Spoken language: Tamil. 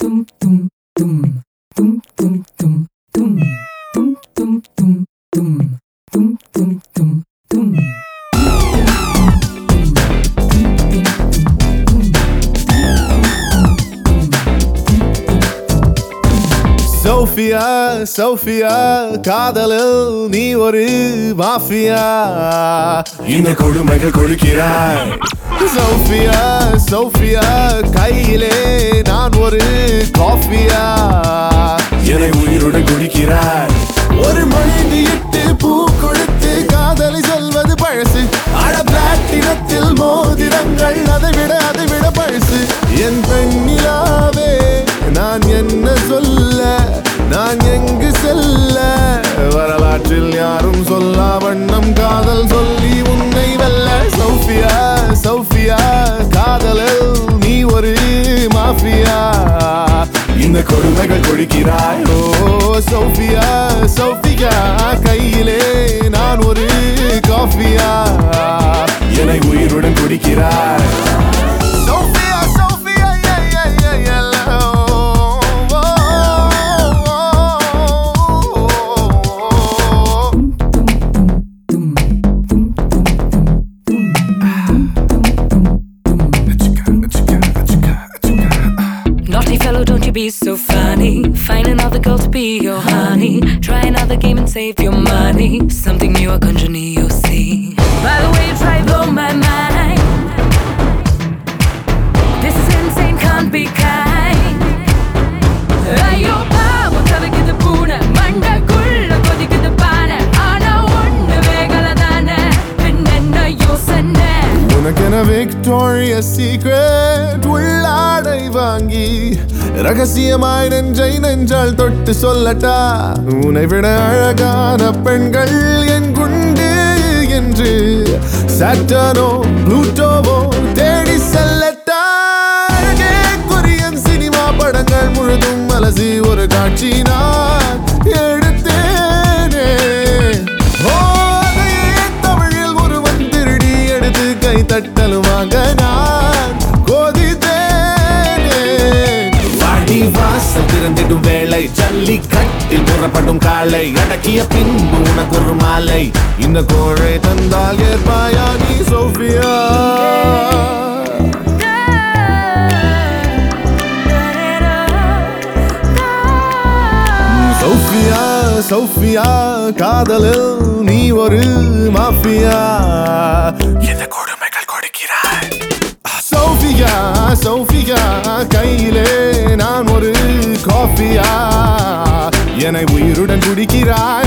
tum tum tum tum tum tum tum tum tum tum tum tum tum tum tum Sofia Sofia காதலில் நீ ஒரு மாஃபியா இந்த கொடுமைகள் கொடுக்கிறாய் சோஃபியா சோஃபியா கையிலே நான் ஒரு காஃபியா என்னை உயிருடன் குடிக்கிறாய் ஒரு மொழிந்து இட்டு பூ கொடுத்து காதலை சொல்வது பழசு அட பிளாட்டினத்தில் மோதிரங்கள் அதை விட அதை விட பழசு என் பெண்ணிலாவே நான் என்ன சொல்ல நான் எங்கு செல்ல வரலாற்றில் யாரும் சொல்லா வண்ணம் காதல் சொல்லி உன்னை வெல்ல சௌஃபியா சௌஃபியா காதலில் நீ ஒரு மாஃபியா இந்த கொடுமைகள் கொடுக்கிறாய் ஓ சோஃபியா சோஃபியா கையிலே நான் ஒரு காஃபியா என்னை உயிருடன் குடிக்கிறாய் Sofia Sofia yeah, yeah, yeah, yeah, oh, oh, oh. Naughty fellow, don't you be so funny. Find another girl to be your honey. Try another game and save your money. Something new, a conjure you'll see. By the way, you try blow my mind. This is insane, can't be kind. ஐயோ பாவம் கலக்குது பூனை மண்டக்குள்ள கொதிக்குது பானை ஆனா ஒண்ணு வேகல தானே பின்னென்ன யோசனை உனக்கென விக்டோரியா சீக்ரெட் உள்ளாடை வாங்கி ரகசியமாய் நெஞ்சை நெஞ்சால் தொட்டு சொல்லட்டா உன்னை விட அழகான பெண்கள் என் குண்டு என்று சாட்டனோ ப்ளூட்டோவோ தேடி செல்லட்டா அழகே கொரியன் சினிமா படங்கள் முழுதும் அலசி ஒரு காட்சி நான் எடுத்தேனே ஓ, அதையே தமிழில் ஒருவன் திருடி எடுத்து கை தட்டலுமாக நான் கோதித்தேனே வாடி வாசல் திறந்திடும் வேளை ஜல்லிக்கட்டில் புறப்படும் காலை அடக்கிய பின்பு உனக்கு ஒரு மாலை இந்த கோழை தந்தால் ஏற்பாயா நீ சோஃபியா சோஃபியா சோஃபியா காதலில் நீ ஒரு மாஃபியா எந்த கொடுமைகள் கொடுக்கிறாய் சோஃபியா சோஃபியா கையிலே நான் ஒரு காஃபியா என்னை உயிருடன் குடிக்கிறாய்